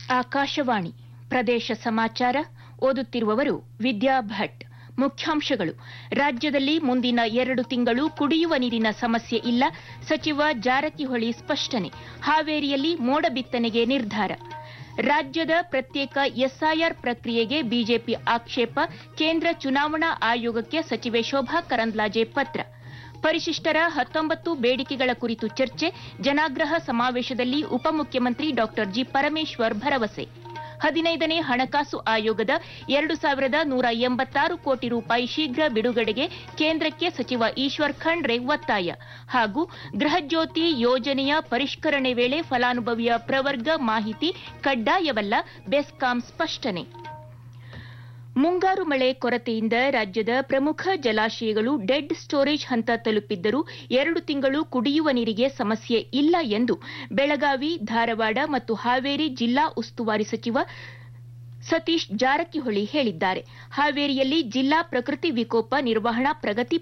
ಆಕಾಶವಾಣಿ ಪ್ರದೇಶ ಸಮಾಚಾರ ಓದುತ್ತಿರುವವರು ವಿದ್ಯಾ ಭಟ್ ಮುಖ್ಯಾಂಶಗಳು ರಾಜ್ಯದಲ್ಲಿ ಮುಂದಿನ ಎರಡು ತಿಂಗಳು ಕುಡಿಯುವ ನೀರಿನ ಸಮಸ್ಯೆ ಇಲ್ಲ ಸಚಿವ ಜಾರಕಿಹೊಳಿ ಸ್ಪಷ್ಟನೆ ಹಾವೇರಿಯಲ್ಲಿ ಮೋಡ ಬಿತ್ತನೆಗೆ ನಿರ್ಧಾರ ರಾಜ್ಯದ ಪ್ರತ್ಯೇಕ ಎಸ್ಐಆರ್ ಪ್ರಕ್ರಿಯೆಗೆ ಬಿಜೆಪಿ ಆಕ್ಷೇಪ ಕೇಂದ್ರ ಚುನಾವಣಾ ಆಯೋಗಕ್ಕೆ ಸಚಿವೆ ಶೋಭಾ ಕರಂದ್ಲಾಜೆ ಪತ್ರ ಪರಿಶಿಷ್ಟರ ಹತ್ತೊಂಬತ್ತು ಬೇಡಿಕೆಗಳ ಕುರಿತು ಚರ್ಚೆ ಜನಾಗ್ರಹ ಸಮಾವೇಶದಲ್ಲಿ ಉಪಮುಖ್ಯಮಂತ್ರಿ ಡಾ ಜಿ ಪರಮೇಶ್ವರ್ ಭರವಸೆ ಹದಿನೈದನೇ ಹಣಕಾಸು ಆಯೋಗದ ಎರಡು ಸಾವಿರದ ನೂರ ಎಂಬತ್ತಾರು ಕೋಟಿ ರೂಪಾಯಿ ಶೀಘ್ರ ಬಿಡುಗಡೆಗೆ ಕೇಂದ್ರಕ್ಕೆ ಸಚಿವ ಈಶ್ವರ್ ಖಂಡ್ರೆ ಒತ್ತಾಯ ಹಾಗೂ ಗೃಹಜ್ಯೋತಿ ಯೋಜನೆಯ ಪರಿಷ್ಕರಣೆ ವೇಳೆ ಫಲಾನುಭವಿಯ ಪ್ರವರ್ಗ ಮಾಹಿತಿ ಕಡ್ಡಾಯವಲ್ಲ ಬೆಸ್ಕಾಂ ಸ್ಪಷ್ಟನೆ ಮುಂಗಾರು ಮಳೆ ಕೊರತೆಯಿಂದ ರಾಜ್ಯದ ಪ್ರಮುಖ ಜಲಾಶಯಗಳು ಡೆಡ್ ಸ್ಟೋರೇಜ್ ಹಂತ ತಲುಪಿದ್ದರೂ ಎರಡು ತಿಂಗಳು ಕುಡಿಯುವ ನೀರಿಗೆ ಸಮಸ್ಯೆ ಇಲ್ಲ ಎಂದು ಬೆಳಗಾವಿ ಧಾರವಾಡ ಮತ್ತು ಹಾವೇರಿ ಜಿಲ್ಲಾ ಉಸ್ತುವಾರಿ ಸಚಿವ ಸತೀಶ್ ಜಾರಕಿಹೊಳಿ ಹೇಳಿದ್ದಾರೆ ಹಾವೇರಿಯಲ್ಲಿ ಜಿಲ್ಲಾ ಪ್ರಕೃತಿ ವಿಕೋಪ ನಿರ್ವಹಣಾ ಪ್ರಗತಿ